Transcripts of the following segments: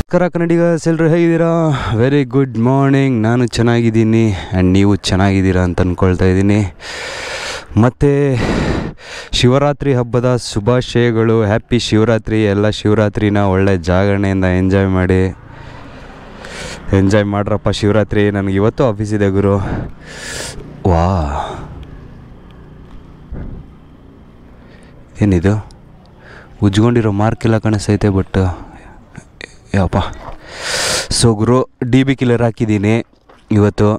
ನಮಸ್ಕಾರ ಕನ್ನಡಿಗಸ್ ಎಲ್ಲರೂ ಹೇಗಿದ್ದೀರಾ ವೆರಿ ಗುಡ್ ಮಾರ್ನಿಂಗ್ ನಾನು ಚೆನ್ನಾಗಿದ್ದೀನಿ ಆ್ಯಂಡ್ ನೀವು ಚೆನ್ನಾಗಿದ್ದೀರಾ ಅಂತ ಅಂದ್ಕೊಳ್ತಾ ಇದ್ದೀನಿ ಮತ್ತು ಶಿವರಾತ್ರಿ ಹಬ್ಬದ ಶುಭಾಶಯಗಳು ಹ್ಯಾಪಿ ಶಿವರಾತ್ರಿ ಎಲ್ಲ ಶಿವರಾತ್ರಿನ ಒಳ್ಳೆ ಜಾಗರಣೆಯಿಂದ ಎಂಜಾಯ್ ಮಾಡಿ ಎಂಜಾಯ್ ಮಾಡ್ರಪ್ಪ ಶಿವರಾತ್ರಿ ನನಗೆ ಇವತ್ತು ಆಫೀಸ್ ಇದೆ ಗುರು ವಾ ಏನಿದು ಉಜ್ಕೊಂಡಿರೋ ಮಾರ್ಕ್ ಎಲ್ಲ ಕಾಣಿಸ್ತೈತೆ ಬಟ್ ಯಪ್ಪ ಸೊ ಗುರು ಡಿ ಬಿ ಕಿಲ್ಲರ್ ಹಾಕಿದ್ದೀನಿ ಇವತ್ತು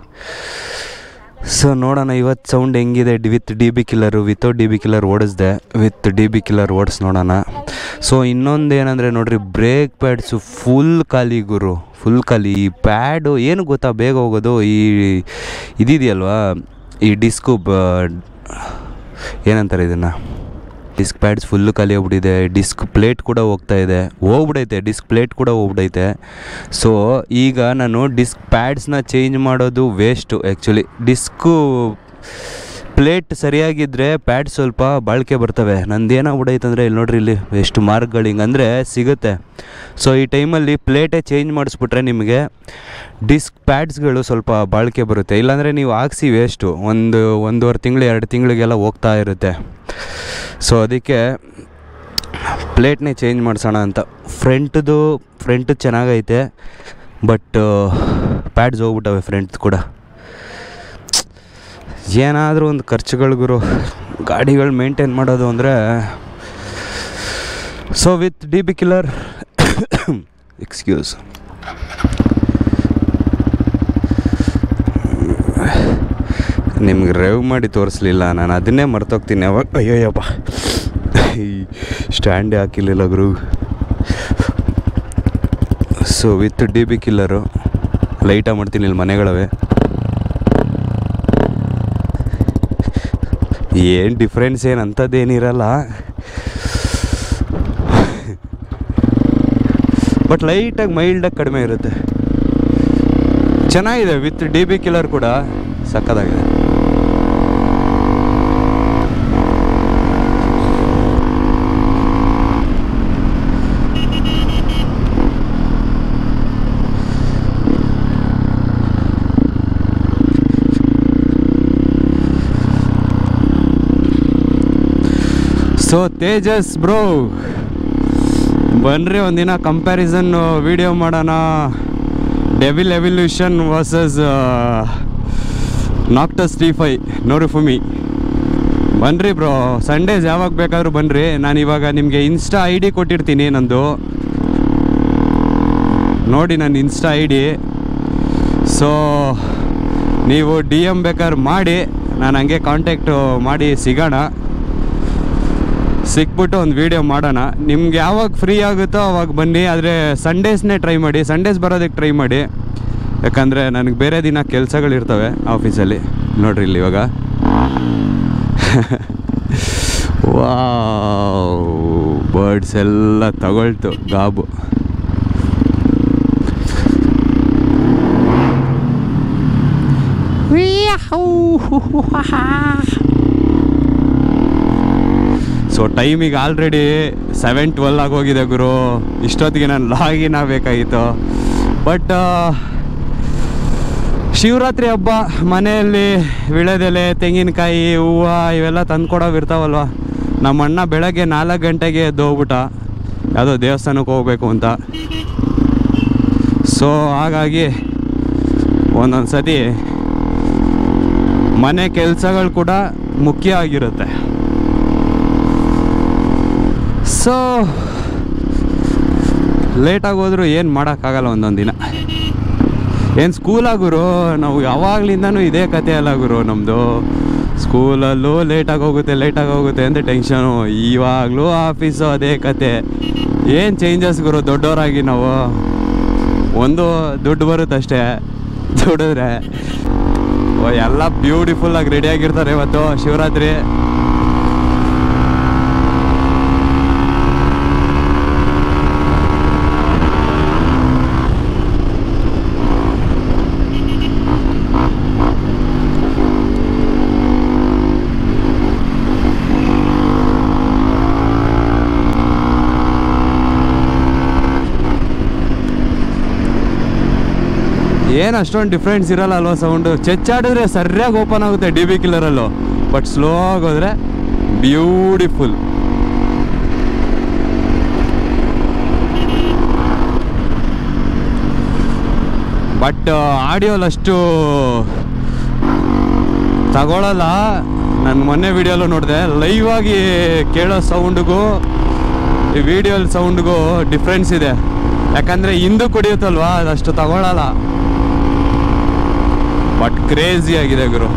ಸೊ ನೋಡೋಣ ಇವತ್ತು ಸೌಂಡ್ ಹೆಂಗಿದೆ ಡಿ with D B killer without D B killer ಓಡಿಸ್ದೆ ವಿತ್ ಡಿ ಬಿ ಕಿಲ್ಲರ್ ಓಡಿಸ್ ನೋಡೋಣ ಸೊ ಇನ್ನೊಂದು ಏನಂದರೆ ನೋಡ್ರಿ ಬ್ರೇಕ್ ಪ್ಯಾಡ್ಸು ಫುಲ್ ಖಾಲಿ ಗುರು ಫುಲ್ ಖಾಲಿ ಈ ಪ್ಯಾಡು ಏನು ಗೊತ್ತಾ ಬೇಗ ಹೋಗೋದು ಈ ಇದಿದೆಯಲ್ವಾ ಈ ಡಿಸ್ಕು ಬ ಏನಂತಾರೆ ಇದನ್ನು ಡಿಸ್ಕ್ ಪ್ಯಾಡ್ಸ್ ಫುಲ್ಲು ಖಾಲಿ ಹೋಗ್ಬಿಟ್ಟಿದೆ ಡಿಸ್ಕ್ ಪ್ಲೇಟ್ ಕೂಡ ಹೋಗ್ತಾ ಇದೆ ಹೋಗ್ಬಿಡೈತೆ ಡಿಸ್ಕ್ ಪ್ಲೇಟ್ ಕೂಡ ಹೋಗ್ಬಿಡೈತೆ ಸೊ ಈಗ ನಾನು ಡಿಸ್ಕ್ ಪ್ಯಾಡ್ಸ್ನ ಚೇಂಜ್ ಮಾಡೋದು ವೇಸ್ಟು ಆ್ಯಕ್ಚುಲಿ ಡಿಸ್ಕು ಪ್ಲೇಟ್ ಸರಿಯಾಗಿದ್ದರೆ ಪ್ಯಾಡ್ ಸ್ವಲ್ಪ ಬಾಳಿಕೆ ಬರ್ತವೆ ನಂದು ಏನಾಗ್ಬಿಡೈತೆ ಅಂದರೆ ಇಲ್ಲಿ ನೋಡ್ರಿ ಇಲ್ಲಿ ಎಷ್ಟು ಮಾರ್ಕ್ಗಳು ಹಿಂಗೆ ಅಂದರೆ ಸಿಗುತ್ತೆ ಸೊ ಈ ಟೈಮಲ್ಲಿ ಪ್ಲೇಟೇ ಚೇಂಜ್ ಮಾಡಿಸ್ಬಿಟ್ರೆ ನಿಮಗೆ ಡಿಸ್ಕ್ ಪ್ಯಾಡ್ಸ್ಗಳು ಸ್ವಲ್ಪ ಬಾಳಿಕೆ ಬರುತ್ತೆ ಇಲ್ಲಾಂದರೆ ನೀವು ಹಾಕ್ಸಿ ವೇಸ್ಟು ಒಂದು ಒಂದೂವರೆ ತಿಂಗಳು ಎರಡು ತಿಂಗಳಿಗೆಲ್ಲ ಹೋಗ್ತಾ ಇರುತ್ತೆ ಸೊ ಅದಕ್ಕೆ ಪ್ಲೇಟ್ನೇ ಚೇಂಜ್ ಮಾಡಿಸೋಣ ಅಂತ ಫ್ರಂಟ್ದು ಫ್ರಂಟ್ ಚೆನ್ನಾಗೈತೆ ಬಟ್ ಪ್ಯಾಡ್ಸ್ ಹೋಗ್ಬಿಟ್ಟವೆ ಫ್ರಂಟ್ ಕೂಡ ಏನಾದರೂ ಒಂದು ಖರ್ಚುಗಳು ಗುರು ಗಾಡಿಗಳು ಮೇಂಟೈನ್ ಮಾಡೋದು ಅಂದರೆ so with D B killer excuse ನಿಮ್ಗೆ ರೇವ್ ಮಾಡಿ ತೋರಿಸ್ಲಿಲ್ಲ ನಾನು ಅದನ್ನೇ ಮರ್ತೋಗ್ತೀನಿ ಅವಾಗ ಅಯ್ಯೋಯ್ಯಪ್ಪ ಸ್ಟ್ಯಾಂಡೇ ಹಾಕಿರಲಿಲ್ಲ ಗುರು so with D B killer ಲೈಟಾಗಿ ಮಾಡ್ತೀನಿ ಇಲ್ಲಿ ಮನೆಗಳವೆ ಏನು ಡಿಫ್ರೆನ್ಸ್ ಏನು ಅಂಥದ್ದೇನಿರಲ್ಲ ಬಟ್ ಲೈಟಾಗಿ ಮೈಲ್ಡಾಗಿ ಕಡಿಮೆ ಇರುತ್ತೆ ಚೆನ್ನಾಗಿದೆ ವಿತ್ ಡಿ ಬಿ ಕಿಲ್ಲರ್ ಕೂಡ ಸಕ್ಕತ್ತಾಗಿದೆ ಸೊ ತೇಜಸ್ ಬ್ರೋ ಬನ್ರಿ ಒಂದಿನ ಕಂಪ್ಯಾರಿಸನ್ ವಿಡಿಯೋ ಮಾಡೋಣ ಡೆವಿಲ್ ಎವಲ್ಯೂಷನ್ ವರ್ಸಸ್ ನಾಕ್ಟಸ್ ಟಿ ಫೈ ನೋರಿ ಫುಮಿ ಬನ್ರಿ ಬ್ರೋ ಸಂಡೇಸ್ ಯಾವಾಗ ಬೇಕಾದ್ರೂ ಬನ್ರಿ ನಾನು ಇವಾಗ ನಿಮಗೆ ಇನ್ಸ್ಟಾ ಐ ಡಿ ಕೊಟ್ಟಿರ್ತೀನಿ ನಂದು ನೋಡಿ ನನ್ನ ಇನ್ಸ್ಟಾ ಐ ಡಿ ಸೊ ನೀವು ಡಿ ಎಮ್ ಬೇಕಾದ್ರೆ ಮಾಡಿ ನಾನು ಹಂಗೆ ಕಾಂಟ್ಯಾಕ್ಟು ಮಾಡಿ ಸಿಗೋಣ ಸಿಕ್ಬಿಟ್ಟು ಒಂದು ವೀಡಿಯೋ ಮಾಡೋಣ ನಿಮ್ಗೆ ಯಾವಾಗ ಫ್ರೀ ಆಗುತ್ತೋ ಅವಾಗ ಬನ್ನಿ ಆದರೆ ಸಂಡೇಸ್ನೇ ಟ್ರೈ ಮಾಡಿ ಸಂಡೇಸ್ ಬರೋದಕ್ಕೆ ಟ್ರೈ ಮಾಡಿ ಯಾಕಂದರೆ ನನಗೆ ಬೇರೆ ದಿನ ಕೆಲಸಗಳಿರ್ತವೆ ಆಫೀಸಲ್ಲಿ ನೋಡ್ರಿ ಇಲ್ಲಿ ಇವಾಗ ವಾವ್ ಬರ್ಡ್ಸ್ ಎಲ್ಲ ತಗೊಳ್ತು ಗಾಬು ಸೊ ಟೈಮಿಗೆ ಆಲ್ರೆಡಿ ಸೆವೆನ್ ಟ್ವೆಲ್ ಆಗೋಗಿದೆ ಗುರು ಇಷ್ಟೊತ್ತಿಗೆ ನಾನು ಲಾಗಿನ್ ಆಗಬೇಕಾಗಿತ್ತು ಬಟ್ ಶಿವರಾತ್ರಿ ಹಬ್ಬ ಮನೆಯಲ್ಲಿ ವಿಳೆದೆಲೆ ತೆಂಗಿನಕಾಯಿ ಹೂವು ಇವೆಲ್ಲ ತಂದ್ಕೊಡೋವು ಇರ್ತಾವಲ್ವ ನಮ್ಮ ಅಣ್ಣ ಬೆಳಗ್ಗೆ ನಾಲ್ಕು ಗಂಟೆಗೆ ಎದ್ದು ಹೋಗ್ಬಿಟ್ಟ ಯಾವುದೋ ದೇವಸ್ಥಾನಕ್ಕೆ ಹೋಗ್ಬೇಕು ಅಂತ ಸೊ ಹಾಗಾಗಿ ಒಂದೊಂದು ಸತಿ ಮನೆ ಕೆಲಸಗಳು ಕೂಡ ಮುಖ್ಯ ಆಗಿರುತ್ತೆ ಸೊ ಲೇಟಾಗಿ ಹೋದ್ರು ಏನು ಮಾಡೋಕ್ಕಾಗಲ್ಲ ಒಂದೊಂದು ದಿನ ಏನು ಸ್ಕೂಲಾಗುರು ನಾವು ಯಾವಾಗಲಿಂದನೂ ಇದೇ ಕತೆ ಅಲ್ಲ ಗುರು ನಮ್ಮದು ಸ್ಕೂಲಲ್ಲೂ ಲೇಟಾಗಿ ಹೋಗುತ್ತೆ ಲೇಟಾಗಿ ಹೋಗುತ್ತೆ ಅಂತ ಟೆನ್ಷನು ಇವಾಗಲೂ ಆಫೀಸು ಅದೇ ಕತೆ ಏನು ಚೇಂಜಸ್ ಗುರು ದೊಡ್ಡವರಾಗಿ ನಾವು ಒಂದು ದುಡ್ಡು ಬರುತ್ತಷ್ಟೇ ದುಡಿದ್ರೆ ಓ, ಎಲ್ಲ ಬ್ಯೂಟಿಫುಲ್ಲಾಗಿ ರೆಡಿಯಾಗಿರ್ತಾರೆ ಇವತ್ತು ಶಿವರಾತ್ರಿ ಏನು ಅಷ್ಟೊಂದು ಡಿಫ್ರೆನ್ಸ್ ಇರಲ್ಲ ಅಲ್ವಾ ಸೌಂಡು ಚೆಚ್ಚಾಡಿದ್ರೆ ಸರಿಯಾಗಿ ಓಪನ್ ಆಗುತ್ತೆ ಡಿ ಬಿ ಕಿಲ್ಲರಲ್ಲೂ ಬಟ್ ಸ್ಲೋ ಆಗೋದ್ರೆ ಬ್ಯೂಟಿಫುಲ್ ಬಟ್ ಆಡಿಯೋಲ್ ಅಷ್ಟು ತಗೊಳಲ್ಲ ನಾನು ಮೊನ್ನೆ ವಿಡಿಯೋಲು ನೋಡಿದೆ ಲೈವ್ ಆಗಿ ಕೇಳೋ ಸೌಂಡ್ಗೂ ಈ ವಿಡಿಯೋಲ್ ಸೌಂಡ್ಗೂ ಡಿಫ್ರೆನ್ಸ್ ಇದೆ ಯಾಕಂದರೆ ಹಿಂದೂ ಕುಡಿಯುತ್ತಲ್ವಾ ಅದಷ್ಟು ತಗೊಳಲ್ಲ ಬಟ್ ಕ್ರೇಜಿ ಆಗಿದೆ ಗುರು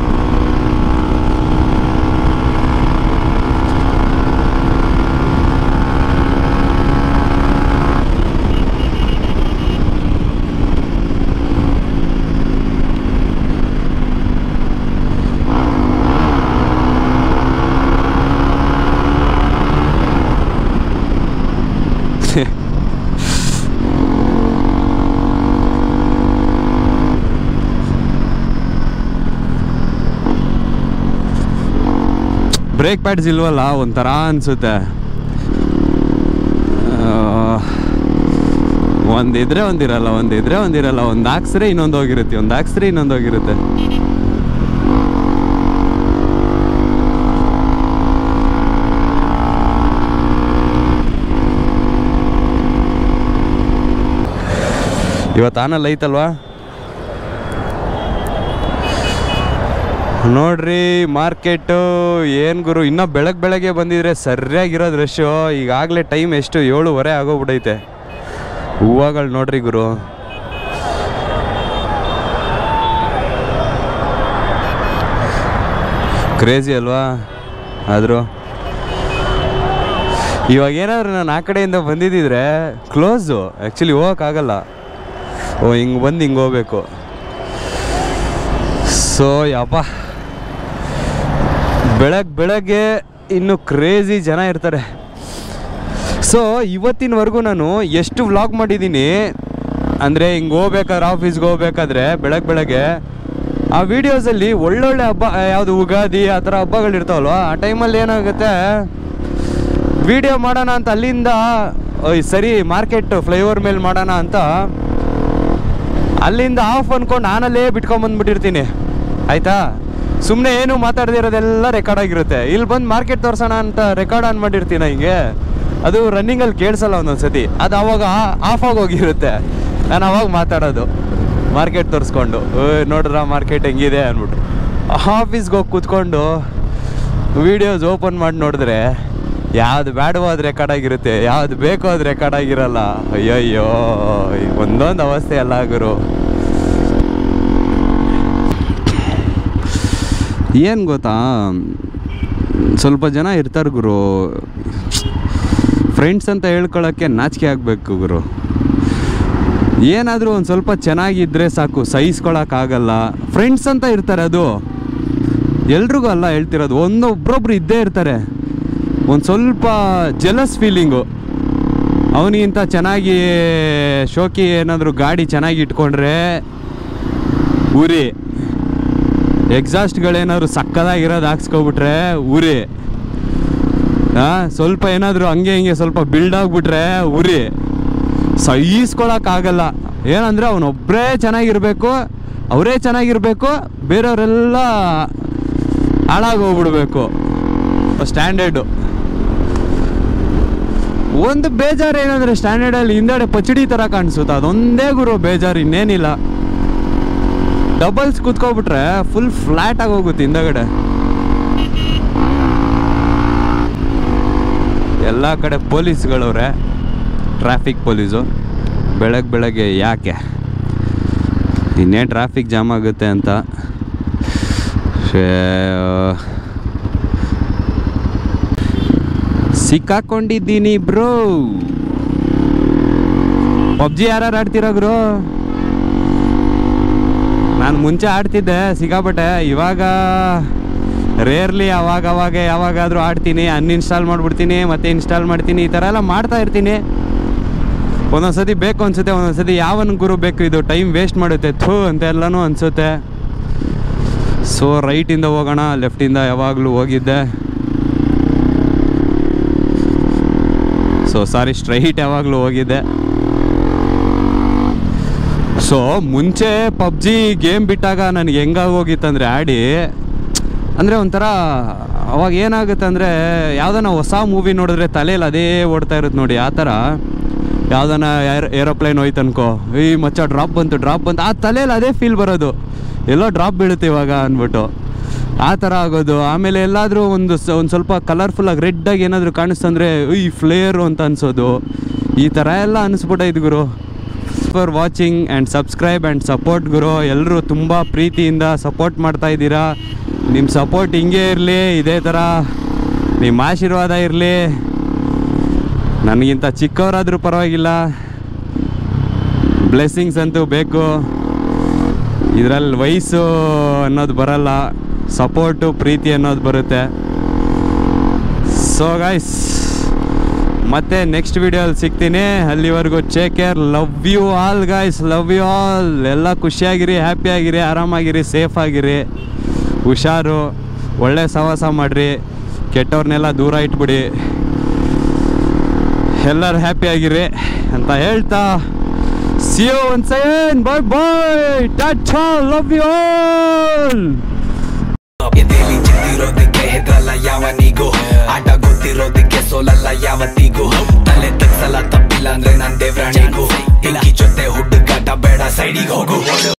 ಬ್ರೇಕ್ ಪ್ಯಾಡ್ಸ್ ಇಲ್ವಲ್ಲ ಒಂಥರ ಅನ್ಸುತ್ತೆ ಒಂದಿದ್ರೆ ಒಂದಿರಲ್ಲ ಒಂದಿದ್ರೆ ಒಂದಿರಲ್ಲ ಒಂದು ಹಾಕ್ಸ್ರೆ ಇನ್ನೊಂದು ಹೋಗಿರುತ್ತೆ ಒಂದು ಹಾಕ್ಸ್ರೆ ಇನ್ನೊಂದು ಹೋಗಿರುತ್ತೆ ಇವತ್ತು ಆನಲ್ ಐತಲ್ವಾ ನೋಡ್ರಿ ಮಾರ್ಕೆಟು ಏನು ಗುರು ಇನ್ನೂ ಬೆಳಗ್ಗೆ ಬೆಳಗ್ಗೆ ಬಂದಿದ್ರೆ ಸರಿಯಾಗಿರೋದು ರಶ್ಶು ಈಗಾಗಲೇ ಟೈಮ್ ಎಷ್ಟು ಏಳುವರೆ ಆಗೋಗ್ಬಿಟ್ಟೈತೆ ಹೂವಗಳು ನೋಡ್ರಿ ಗುರು ಕ್ರೇಜಿ ಅಲ್ವಾ ಆದರೂ ಇವಾಗ ಏನಾದ್ರು ನಾನು ಆ ಕಡೆಯಿಂದ ಬಂದಿದ್ದಿದ್ರೆ ಕ್ಲೋಸು ಆ್ಯಕ್ಚುಲಿ ಹೋಗೋಕ್ಕಾಗಲ್ಲ ಓ ಹಿಂಗೆ ಬಂದು ಹಿಂಗೆ ಹೋಗ್ಬೇಕು ಸೊ ಯಪ್ಪ ಬೆಳಗ್ಗೆ ಬೆಳಗ್ಗೆ ಇನ್ನು ಕ್ರೇಜಿ ಜನ ಇರ್ತಾರೆ ಸೊ ಇವತ್ತಿನವರೆಗೂ ನಾನು ಎಷ್ಟು ವ್ಲಾಗ್ ಮಾಡಿದ್ದೀನಿ ಅಂದರೆ ಹಿಂಗೆ ಹೋಗ್ಬೇಕಾದ್ರೆ ಆಫೀಸ್ಗೆ ಹೋಗ್ಬೇಕಾದ್ರೆ ಬೆಳಗ್ಗೆ ಬೆಳಗ್ಗೆ ಆ ವಿಡಿಯೋಸಲ್ಲಿ ಒಳ್ಳೊಳ್ಳೆ ಹಬ್ಬ ಯಾವುದು ಉಗಾದಿ ಆ ಥರ ಹಬ್ಬಗಳಿರ್ತಾವಲ್ವ ಆ ಟೈಮಲ್ಲಿ ಏನಾಗುತ್ತೆ ವಿಡಿಯೋ ಮಾಡೋಣ ಅಂತ ಅಲ್ಲಿಂದ ಓಯ್ ಸರಿ ಮಾರ್ಕೆಟ್ ಫ್ಲೈಓವರ್ ಮೇಲೆ ಮಾಡೋಣ ಅಂತ ಅಲ್ಲಿಂದ ಆಫ್ ಅನ್ಕೊಂಡು ನಾನಲ್ಲೇ ಬಿಟ್ಕೊಂಬಂದ್ಬಿಟ್ಟಿರ್ತೀನಿ ಆಯ್ತಾ ಸುಮ್ಮನೆ ಏನು ಮಾತಾಡದಿರೋದೆಲ್ಲ ರೆಕಾರ್ಡ್ ಆಗಿರುತ್ತೆ ಇಲ್ಲಿ ಬಂದು ಮಾರ್ಕೆಟ್ ತೋರ್ಸೋಣ ಅಂತ ರೆಕಾರ್ಡ್ ಆನ್ ಮಾಡಿರ್ತೀನಿ ಹಿಂಗೆ ಅದು ರನ್ನಿಂಗಲ್ಲಿ ಕೇಳಿಸಲ್ಲ ಒಂದೊಂದು ಸತಿ ಅದು ಅವಾಗ ಆಫ್ ಆಗಿ ಹೋಗಿರುತ್ತೆ ನಾನು ಅವಾಗ ಮಾತಾಡೋದು ಮಾರ್ಕೆಟ್ ತೋರಿಸ್ಕೊಂಡು "ಓಯ್, ನೋಡ್ರ ಮಾರ್ಕೆಟ್ ಹೆಂಗಿದೆ ಅಂದ್ಬಿಟ್ಟು ಆಫೀಸ್ಗೆ ಹೋಗಿ ಕೂತ್ಕೊಂಡು ವೀಡಿಯೋಸ್ ಓಪನ್ ಮಾಡಿ ನೋಡಿದ್ರೆ ಯಾವ್ದು ಬೇಡವೋ ಅದು ರೆಕಾರ್ಡ್ ಆಗಿರುತ್ತೆ ಯಾವ್ದು ಬೇಕೋ ಅದು ರೆಕಾರ್ಡ್ ಆಗಿರಲ್ಲ ಅಯ್ಯಯ್ಯೋ ಒಂದೊಂದು ಅವಸ್ಥೆ ಎಲ್ಲ ಗುರು ಏನು ಗೊತ್ತಾ ಸ್ವಲ್ಪ ಜನ ಇರ್ತಾರೆ ಗುರು ಫ್ರೆಂಡ್ಸ್ ಅಂತ ಹೇಳ್ಕೊಳಕ್ಕೆ ನಾಚಿಕೆ ಆಗಬೇಕು ಗುರು ಏನಾದರೂ ಒಂದು ಸ್ವಲ್ಪ ಚೆನ್ನಾಗಿದ್ದರೆ ಸಾಕು ಸಹಿಸ್ಕೊಳಕ್ಕಾಗಲ್ಲ ಫ್ರೆಂಡ್ಸ್ ಅಂತ ಇರ್ತಾರೆ ಅದು ಎಲ್ರಿಗೂ ಅಲ್ಲ ಹೇಳ್ತಿರೋದು ಒಂದೊಬ್ರೊಬ್ರು ಇದ್ದೇ ಇರ್ತಾರೆ ಒಂದು ಸ್ವಲ್ಪ ಜಲಸ್ ಫೀಲಿಂಗು ಅವನಿಗಿಂತ ಚೆನ್ನಾಗಿ ಶೋಕಿ ಏನಾದರೂ ಗಾಡಿ ಚೆನ್ನಾಗಿ ಇಟ್ಕೊಂಡ್ರೆ ಉರಿ ಎಕ್ಸಾಸ್ಟ್ಗಳೇನಾದ್ರು ಸಕ್ಕದಾಗಿರೋದು ಹಾಕ್ಸ್ಕೊಬಿಟ್ರೆ ಉರಿ ಆ, ಸ್ವಲ್ಪ ಏನಾದರೂ ಹಂಗೆ ಹಿಂಗೆ ಸ್ವಲ್ಪ ಬಿಲ್ಡ್ ಆಗಿಬಿಟ್ರೆ ಉರಿ ಸಹಿಸ್ಕೊಳಕ್ಕಾಗಲ್ಲ ಏನಂದರೆ ಅವನೊಬ್ಬರೇ ಚೆನ್ನಾಗಿರಬೇಕು ಅವರೇ ಚೆನ್ನಾಗಿರಬೇಕು ಬೇರೆಯವರೆಲ್ಲ ಹಾಳಾಗೋಗ್ಬಿಡ್ಬೇಕು ಸ್ಟ್ಯಾಂಡರ್ಡು ಒಂದು ಬೇಜಾರು ಏನಂದರೆ ಸ್ಟ್ಯಾಂಡರ್ಡಲ್ಲಿ ಹಿಂದೆಡೆ ಪಚಡಿ ಥರ ಕಾಣಿಸುತ್ತೆ ಅದೊಂದೇ ಗುರು ಬೇಜಾರು ಇನ್ನೇನಿಲ್ಲ ಡಬಲ್ಸ್ ಕೂತ್ಕೊಬಿಟ್ರೆ ಫುಲ್ ಫ್ಲ್ಯಾಟ್ ಆಗಿ ಹೋಗುತ್ತೆ ಹಿಂದಗಡೆ ಎಲ್ಲ ಕಡೆ ಪೊಲೀಸ್ಗಳವ್ರೆ ಟ್ರಾಫಿಕ್ ಪೊಲೀಸು ಬೆಳಗ್ಗೆ ಬೆಳಗ್ಗೆ ಯಾಕೆ ಇನ್ನೇ ಟ್ರಾಫಿಕ್ ಜಾಮ್ ಆಗುತ್ತೆ ಅಂತ ಶೇ, ಸಿಕ್ಕಾಕೊಂಡಿದ್ದೀನಿ ಬ್ರೋ ಪಬ್ಜಿ ಯಾರು ಆಡ್ತೀರಾ ಬ್ರೋ ನಾನು ಮುಂಚೆ ಆಡ್ತಿದ್ದೆ ಸಿಕ್ಕಾಪಟ್ಟೆ ಇವಾಗ ರೇರ್ಲಿ ಅವಾಗ ಅವಾಗ ಯಾವಾಗಾದರೂ ಆಡ್ತೀನಿ ಅನ್ಇನ್ಸ್ಟಾಲ್ ಮಾಡಿಬಿಡ್ತೀನಿ ಮತ್ತೆ ಇನ್ಸ್ಟಾಲ್ ಮಾಡ್ತೀನಿ ಈ ಥರ ಎಲ್ಲ ಮಾಡ್ತಾ ಇರ್ತೀನಿ ಒಂದೊಂದು ಸತಿ ಬೇಕು ಅನ್ಸುತ್ತೆ ಒಂದೊಂದು ಸತಿ ಯಾವನ್ ಗುರು ಬೇಕು ಇದು ಟೈಮ್ ವೇಸ್ಟ್ ಮಾಡುತ್ತೆ ಥೂ ಅಂತ ಎಲ್ಲನೂ ಅನಿಸುತ್ತೆ ಸೊ ರೈಟಿಂದ ಹೋಗೋಣ ಲೆಫ್ಟಿಂದ ಯಾವಾಗಲೂ ಹೋಗಿದ್ದೆ ಸೊ ಸಾರಿ ಸ್ಟ್ರೈಟ್ ಯಾವಾಗಲೂ ಹೋಗಿದ್ದೆ ಸೊ ಮುಂಚೆ ಪಬ್ಜಿ ಗೇಮ್ ಬಿಟ್ಟಾಗ ನನಗೆ ಹೆಂಗಾಗೋಗಿತ್ತಂದರೆ ಆಡಿ ಅಂದರೆ ಒಂಥರ ಅವಾಗ ಏನಾಗುತ್ತೆ ಅಂದರೆ ಯಾವುದನ್ನ ಹೊಸ ಮೂವಿ ನೋಡಿದ್ರೆ ತಲೆಯಲ್ಲಿ ಅದೇ ಓಡ್ತಾ ಇರುತ್ತೆ ನೋಡಿ ಆ ಥರ ಯಾವುದನ್ನ ಏರ್ ಏರೋಪ್ಲೇನ್ ಹೋಯ್ತು ಅನ್ಕೋ ಈ ಮಚ್ಚ ಡ್ರಾಪ್ ಬಂತು ಡ್ರಾಪ್ ಬಂತು ಆ ತಲೆಯಲ್ಲಿ ಅದೇ ಫೀಲ್ ಬರೋದು ಎಲ್ಲೋ ಡ್ರಾಪ್ ಬೀಳುತ್ತೆ ಇವಾಗ ಅಂದ್ಬಿಟ್ಟು ಆ ಥರ ಆಗೋದು ಆಮೇಲೆ ಎಲ್ಲಾದರೂ ಒಂದು ಸ ಒಂದು ಸ್ವಲ್ಪ ಕಲರ್ಫುಲ್ಲಾಗಿ ರೆಡ್ಡಾಗಿ ಏನಾದರೂ ಕಾಣಿಸ್ತಂದ್ರೆ ಈ ಫ್ಲೇರು ಅಂತ ಅನ್ಸೋದು ಈ ಥರ ಎಲ್ಲ ಅನಿಸ್ಬಿಟ್ಟೈತೆ ಗುರು for watching and subscribe and support ಗುರು ಎಲ್ಲರೂ ತುಂಬ ಪ್ರೀತಿಯಿಂದ ಸಪೋರ್ಟ್ ಮಾಡ್ತಾ ಇದ್ದೀರಾ ನಿಮ್ಮ ಸಪೋರ್ಟ್ ಹಿಂಗೆ ಇರಲಿ ಇದೇ ಥರ ನಿಮ್ಮ ಆಶೀರ್ವಾದ ಇರಲಿ ನನಗಿಂತ ಚಿಕ್ಕವರಾದರೂ ಪರವಾಗಿಲ್ಲ ಬ್ಲೆಸ್ಸಿಂಗ್ಸ್ ಅಂತೂ ಬೇಕು ಇದರಲ್ಲಿ ವಯಸ್ಸು ಅನ್ನೋದು ಬರಲ್ಲ ಸಪೋರ್ಟು ಪ್ರೀತಿ ಅನ್ನೋದು ಬರುತ್ತೆ ಸೊ ಗೈಸ್ ಮತ್ತೆ ನೆಕ್ಸ್ಟ್ ವಿಡಿಯೋಲ್ಲಿ ಸಿಗ್ತೀನಿ ಅಲ್ಲಿವರೆಗೂ take care love you all guys love you all ಎಲ್ಲ ಖುಷಿಯಾಗಿರಿ ಹ್ಯಾಪಿಯಾಗಿರಿ ಆರಾಮಾಗಿರಿ ಸೇಫ್ ಆಗಿರಿ ಹುಷಾರು ಒಳ್ಳೆ ಸಹವಾಸ ಮಾಡಿರಿ ಕೆಟ್ಟವ್ರನ್ನೆಲ್ಲ ದೂರ ಇಟ್ಬಿಡಿ ಎಲ್ಲರೂ ಹ್ಯಾಪಿಯಾಗಿರಿ ಅಂತ ಹೇಳ್ತಾ ಸಿ ಯು ಒನ್ ಸೆನ್ ಬಾಯ್ ಬಾಯ್ ಟಾಟಾ ಲವ್ ಯು ಆಲ್ ಎದೆಲಿ ಚಿತ್ತಿರೋದಕ್ಕೆ ಹೆದ್ರಲ್ಲ ಯಾವನಿಗೂ ಆಟ ಗೊತ್ತಿರೋದಕ್ಕೆ ಸೋಲಲ್ಲ ಯಾವತ್ತಿಗೂ ತಲೆ ತಗ್ಸಲ್ಲ ತಪ್ಪಿಲ್ಲ ಅಂದ್ರೆ ನನ್ ದೇವ್ರಾಣಿಗೂ ಹಿಂಗಿ ಜೊತೆ ಹುಡುಗಾಟ ಬೇಡ ಸೈಡಿಗೆ ಹೋಗು